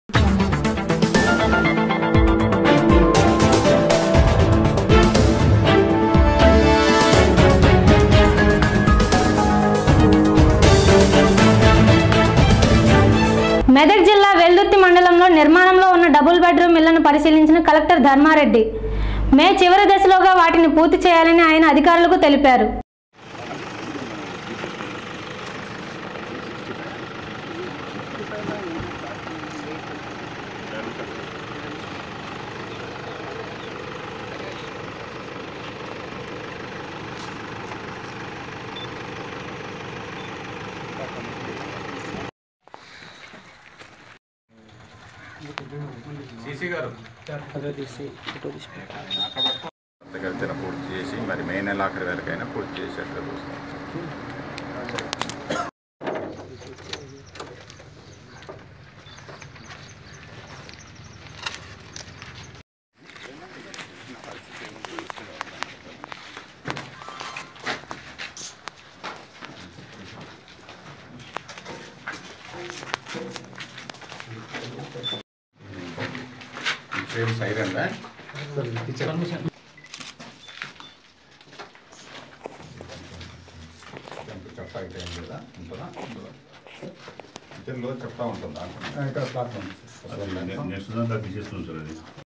మెదక్ జిల్లా వెల్దుర్తి మండలంలో నిర్మాణంలో ఉన్న డబుల్ బెడ్రూమ్ ఇళ్లను పరిశీలించిన కలెక్టర్ ధర్మారెడ్డి మే చివరి దశలోగా వాటిని పూర్తి చేయాలని ఆయన అధికారులకు తెలిపారు సీసీ గారు దగ్గర పూర్తి చేసి మరి మే నెల ఆఖరి వరకైనా పూర్తి చేసేట్టు చూస్తాం సేమ్ సైరన్ చెప్తా అయితే ఏం లేదా ఉంటుందా కిచెన్లో చెప్తా ఉంటుందా నెక్స్ట్ దాంట్లో తీసేస్తుంది సార్ అది